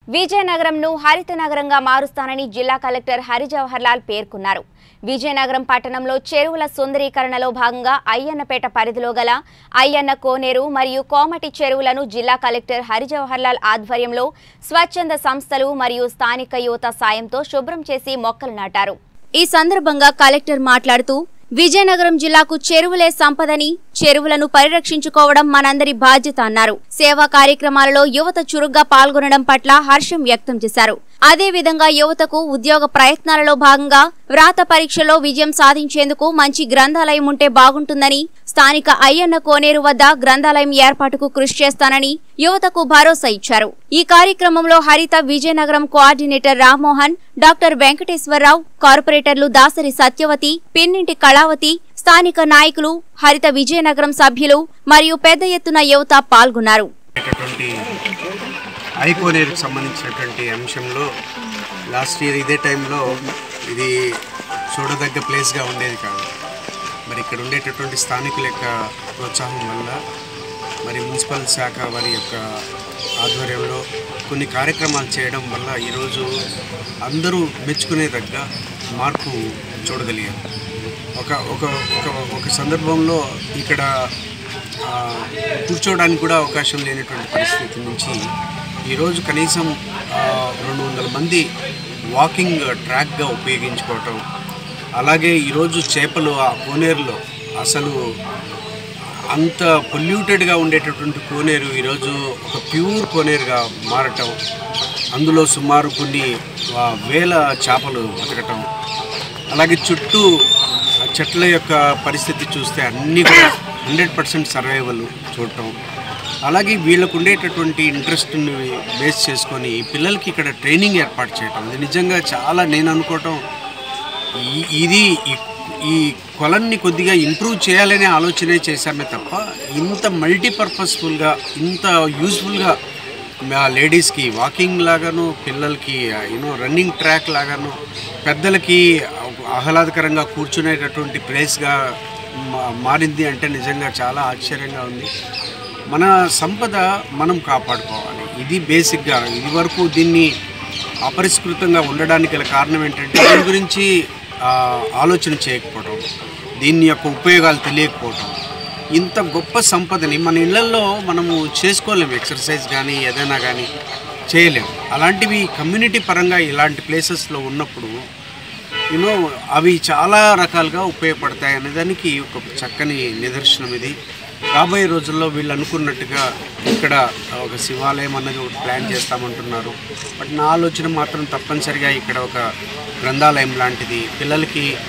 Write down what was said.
విజయనగరంను హరిత నగరంగా మారుస్తానని జిల్లా కలెక్టర్ హరిజవహర్ లాల్ పేర్కొన్నారు విజయనగరం పట్టణంలో చెరువుల సుందరీకరణలో భాగంగా అయ్యన్నపేట పరిధిలో గల అయ్యన్న కోనేరు మరియు కోమటి చెరువులను జిల్లా కలెక్టర్ హరిజవహర్ లాల్ ఆధ్వర్యంలో స్వచ్ఛంద సంస్థలు మరియు స్థానిక యువత సాయంతో శుభ్రం చేసి మొక్కలు నాటారు ఈ సందర్భంగా కలెక్టర్ మాట్లాడుతూ విజయనగరం జిల్లాకు చెరువులే సంపదని చెరువులను పరిరక్షించుకోవడం మనందరి బాధ్యత అన్నారు సేవా కార్యక్రమాలలో యువత చురుగ్గా పాల్గొనడం పట్ల హర్షం వ్యక్తం చేశారు అదేవిధంగా యువతకు ఉద్యోగ ప్రయత్నాలలో భాగంగా వ్రాత పరీక్షలో విజయం సాధించేందుకు మంచి గ్రంథాలయం ఉంటే బాగుంటుందని స్థానిక అయ్యన్న కోనేరు వద్ద గ్రంథాలయం ఏర్పాటుకు కృషి చేస్తానని యువతకు భరోసా ఇచ్చారు ఈ కార్యక్రమంలో హరిత విజయనగరం కోఆర్డినేటర్ రామ్మోహన్ డాక్టర్ వెంకటేశ్వరరావు కార్పొరేటర్లు దాసరి సత్యవతి పిన్నింటి కళావతి స్థానిక నాయకులు హరిత విజయనగరం సభ్యులు మరియు పెద్ద ఎత్తున యువత పాల్గొన్నారు అనేటటువంటి ఐకోనేరుకు సంబంధించినటువంటి అంశంలో లాస్ట్ ఇయర్ ఇదే టైంలో ఇది చూడదగ్గ ప్లేస్గా ఉండేది కాదు మరి ఇక్కడ ఉండేటటువంటి స్థానికుల యొక్క ప్రోత్సాహం వల్ల మరి మున్సిపల్ శాఖ వారి యొక్క ఆధ్వర్యంలో కొన్ని కార్యక్రమాలు చేయడం వల్ల ఈరోజు అందరూ మెచ్చుకునేదగ్గ మార్పు చూడగలిగారు ఒక ఒక ఒక ఒక సందర్భంలో ఇక్కడ ఆ, కూర్చోవడానికి కూడా అవకాశం లేనటువంటి పరిస్థితి నుంచి ఈరోజు కనీసం ఆ, రెండు వందల మంది వాకింగ్ ట్రాక్గా ఉపయోగించుకోవటం అలాగే ఈరోజు చేపలు ఆ కోనేరులో అసలు అంత పొల్యూటెడ్గా ఉండేటటువంటి కోనేరు ఈరోజు ఒక ప్యూర్ కోనేరుగా మారటం అందులో సుమారు కొన్ని ఆ, వేల చేపలు బతకటం అలాగే చుట్టూ ఆ చెట్ల యొక్క పరిస్థితి చూస్తే అన్నీ కూడా హండ్రెడ్ పర్సెంట్ సర్వైవల్ చూడటం అలాగే వీళ్ళకు ఉండేటటువంటి ఇంట్రెస్ట్ని బేస్ చేసుకొని పిల్లలకి ఇక్కడ ట్రైనింగ్ ఏర్పాటు చేయటం ఇది నిజంగా చాలా నేను అనుకోవటం ఈ- ఇది ఈ- ఈ కొలన్ని కొద్దిగా ఇంప్రూవ్ చేయాలనే ఆలోచనే చేశామే తప్ప ఇంత మల్టీపర్పస్ఫుల్గా ఇంత యూస్ఫుల్గా లేడీస్కి వాకింగ్ లాగాను పిల్లలకి యూనో రన్నింగ్ ట్రాక్ లాగాను పెద్దలకి ఆహ్లాదకరంగా కూర్చునేటటువంటి ప్లేస్గా మా- మారింది అంటే నిజంగా చాలా ఆశ్చర్యంగా ఉంది మన సంపద మనం కాపాడుకోవాలి ఇది బేసిక్గా ఇది వరకు దీన్ని అపరిష్కృతంగా ఉండడానికి గల కారణం ఏంటంటే దీని గురించి ఆ, ఆలోచన చేయకపోవడం దీని యొక్క ఉపయోగాలు తెలియకపోవడం ఇంత గొప్ప సంపదని మన ఇళ్లలో మనము చేసుకోలేము ఎక్సర్సైజ్ కానీ ఏదైనా కానీ చేయలేము అలాంటివి కమ్యూనిటీ పరంగా ఇలాంటి ప్లేసెస్లో ఉన్నప్పుడు యూనో అవి చాలా రకాలుగా ఉపయోగపడతాయి అనే దానికి ఒక చక్కని నిదర్శనం ఇది రాబోయే రోజుల్లో వీళ్ళు అనుకున్నట్టుగా ఇక్కడ ఒక శివాలయం అన్నది ఒకటి ప్లాన్ చేస్తామంటున్నారు బట్ నా ఆలోచన మాత్రం తప్పనిసరిగా ఇక్కడ ఒక గ్రంథాలయం లాంటిది పిల్లలకి